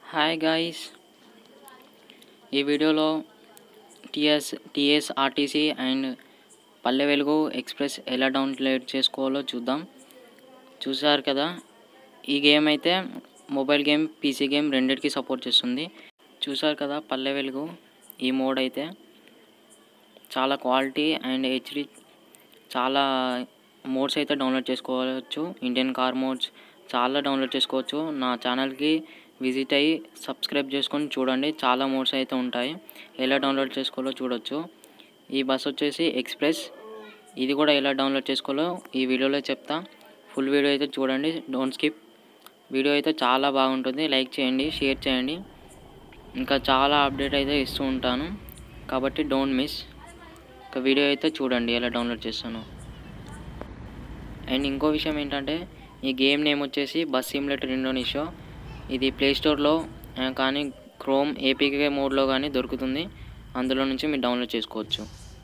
hi guys ఈ వీడియోలో TS TS RTC and పల్లె వెలుగు ఎక్స్ప్రెస్ ఎలా డౌన్లోడ్ చేసుకోవాలో చూద్దాం చూసారు కదా ఈ గేమ్ అయితే మొబైల్ గేమ్ పీసీ గేమ్ రెండిటికి సపోర్ట్ చేస్తుంది చూసారు కదా పల్లె వెలుగు ఈ మోడ్ అయితే చాలా క్వాలిటీ అండ్ హెచ్డి చాలా మోడ్స్ అయితే డౌన్లోడ్ చేసుకోవచ్చు ఇండియన్ కార్ మోడ్స్ చాలా డౌన్లోడ్ చేసుకోవచ్చు నా ఛానల్కి విజిట్ అయ్యి సబ్స్క్రైబ్ చేసుకొని చూడండి చాలా మోడ్స్ అయితే ఉంటాయి ఎలా డౌన్లోడ్ చేసుకోవాలో చూడొచ్చు ఈ బస్ వచ్చేసి ఎక్స్ప్రెస్ ఇది కూడా ఎలా డౌన్లోడ్ చేసుకోవాలో ఈ వీడియోలో చెప్తా ఫుల్ వీడియో అయితే చూడండి డోంట్ స్కిప్ వీడియో అయితే చాలా బాగుంటుంది లైక్ చేయండి షేర్ చేయండి ఇంకా చాలా అప్డేట్ అయితే ఇస్తూ ఉంటాను కాబట్టి డోంట్ మిస్ ఒక వీడియో అయితే చూడండి ఎలా డౌన్లోడ్ చేస్తాను అండ్ ఇంకో విషయం ఏంటంటే ఈ గేమ్ నేమ్ వచ్చేసి బస్ సిమ్యులేటర్ ఇండోనేషియా ఇది ప్లేస్టోర్లో కానీ క్రోమ్ ఏపీకే మోడ్లో కానీ దొరుకుతుంది అందులో నుంచి మీరు డౌన్లోడ్ చేసుకోవచ్చు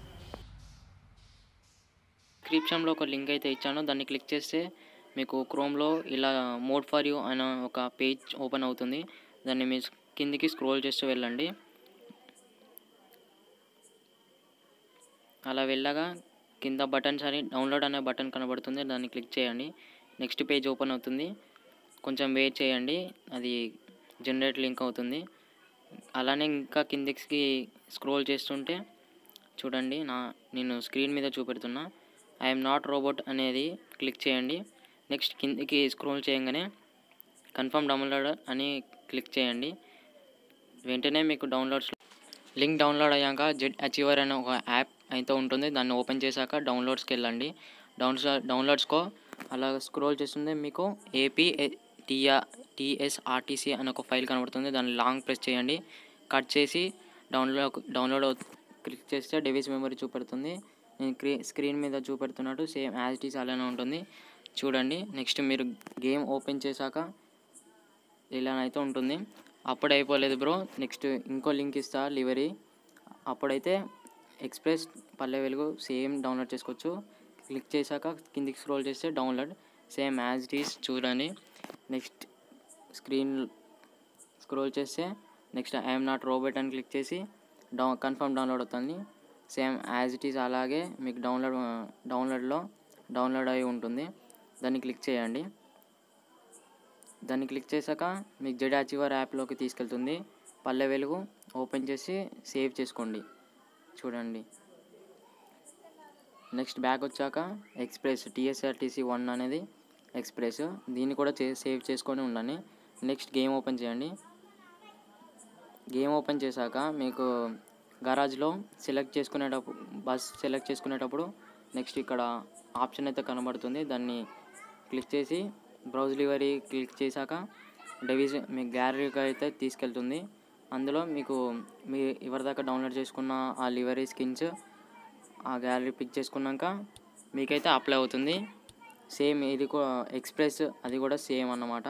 డిస్క్రిప్షన్లో ఒక లింక్ అయితే ఇచ్చాను దాన్ని క్లిక్ చేస్తే మీకు క్రోమ్లో ఇలా మోడ్ ఫర్ యూ అనే ఒక పేజ్ ఓపెన్ అవుతుంది దాన్ని మీ కిందికి స్క్రోల్ చేస్తూ వెళ్ళండి అలా వెళ్ళగా కింద బటన్స్ అని డౌన్లోడ్ అనే బటన్ కనబడుతుంది దాన్ని క్లిక్ చేయండి నెక్స్ట్ పేజ్ ఓపెన్ అవుతుంది కొంచెం వెయిట్ చేయండి అది జనరేట్ లింక్ అవుతుంది అలానే ఇంకా కిందికి స్క్రోల్ చేస్తుంటే చూడండి నా నేను స్క్రీన్ మీద చూపెడుతున్నా ఐఎమ్ నాట్ రోబోట్ అనేది క్లిక్ చేయండి నెక్స్ట్ కిందికి స్క్రోల్ చేయగానే కన్ఫర్మ్ డౌన్లోడ్ అని క్లిక్ చేయండి వెంటనే మీకు డౌన్లోడ్స్ లింక్ డౌన్లోడ్ అయ్యాక జెడ్ అచీవర్ అనే ఒక యాప్ అయితే ఉంటుంది దాన్ని ఓపెన్ చేశాక డౌన్లోడ్స్కి వెళ్ళండి డౌన్స్ డౌన్లోడ్స్కో అలా స్క్రోల్ చేస్తుంది మీకు ఏపీ టీఆర్ టీఎస్ఆర్టీసీ అనే ఒక ఫైల్ కనబడుతుంది దాన్ని లాంగ్ ప్రెస్ చేయండి కట్ చేసి డౌన్లోడ్ డౌన్లోడ్ క్లిక్ చేస్తే డివైస్ మెమరీ చూపెడుతుంది నేను క్రీ స్క్రీన్ మీద చూపెడుతున్నట్టు సేమ్ యాజ్ ఇట్ ఈస్ అలానే ఉంటుంది చూడండి నెక్స్ట్ మీరు గేమ్ ఓపెన్ చేశాక ఇలానైతే ఉంటుంది అప్పుడు అయిపోలేదు బ్రో నెక్స్ట్ ఇంకో లింక్ ఇస్తా లివరీ అప్పుడైతే express Palle Velugu same download చేసుకోవచ్చు క్లిక్ చేశాక కిందికి స్క్రోల్ చేస్తే download same as it is చూడండి నెక్స్ట్ స్క్రీన్ స్క్రోల్ చేస్తే నెక్స్ట్ ఐఎమ్ నాట్ రోబోట్ అని క్లిక్ చేసి డౌ కన్ఫర్మ్ డౌన్లోడ్ అవుతుంది సేమ్ యాజ్ ఇట్ ఈస్ అలాగే మీకు డౌన్లోడ్ డౌన్లోడ్లో డౌన్లోడ్ అయి ఉంటుంది దాన్ని క్లిక్ చేయండి దాన్ని క్లిక్ చేశాక మీకు జెడ్ అచీవర్ యాప్లోకి తీసుకెళ్తుంది పల్లె వెలుగు ఓపెన్ చేసి సేవ్ చేసుకోండి చూడండి నెక్స్ట్ బ్యాక్ వచ్చాక ఎక్స్ప్రెస్ టీఎస్ఆర్టీసీ వన్ అనేది ఎక్స్ప్రెస్ దీన్ని కూడా చే సేవ్ చేసుకొని ఉండండి నెక్స్ట్ గేమ్ ఓపెన్ చేయండి గేమ్ ఓపెన్ చేశాక మీకు గరాజ్లో సెలెక్ట్ చేసుకునేటప్పుడు బస్ సెలెక్ట్ చేసుకునేటప్పుడు నెక్స్ట్ ఇక్కడ ఆప్షన్ అయితే కనబడుతుంది దాన్ని క్లిక్ చేసి బ్రౌజ్ లివరీ క్లిక్ చేశాక డివిజన్ మీ గ్యాలరీకి అయితే తీసుకెళ్తుంది అందులో మీకు మీ ఎవరిదాకా డౌన్లోడ్ చేసుకున్న ఆ లివరీ స్కిన్స్ ఆ గ్యాలరీ పిక్ చేసుకున్నాక మీకైతే అప్లై అవుతుంది సేమ్ ఇది కూడా ఎక్స్ప్రెస్ అది కూడా సేమ్ అన్నమాట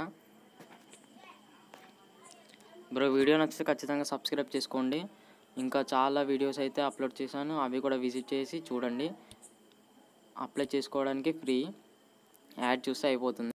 బ్రో వీడియో నచ్చితే ఖచ్చితంగా సబ్స్క్రైబ్ చేసుకోండి ఇంకా చాలా వీడియోస్ అయితే అప్లోడ్ చేశాను అవి కూడా విజిట్ చేసి చూడండి అప్లై చేసుకోవడానికి ఫ్రీ యాడ్ చూస్తే అయిపోతుంది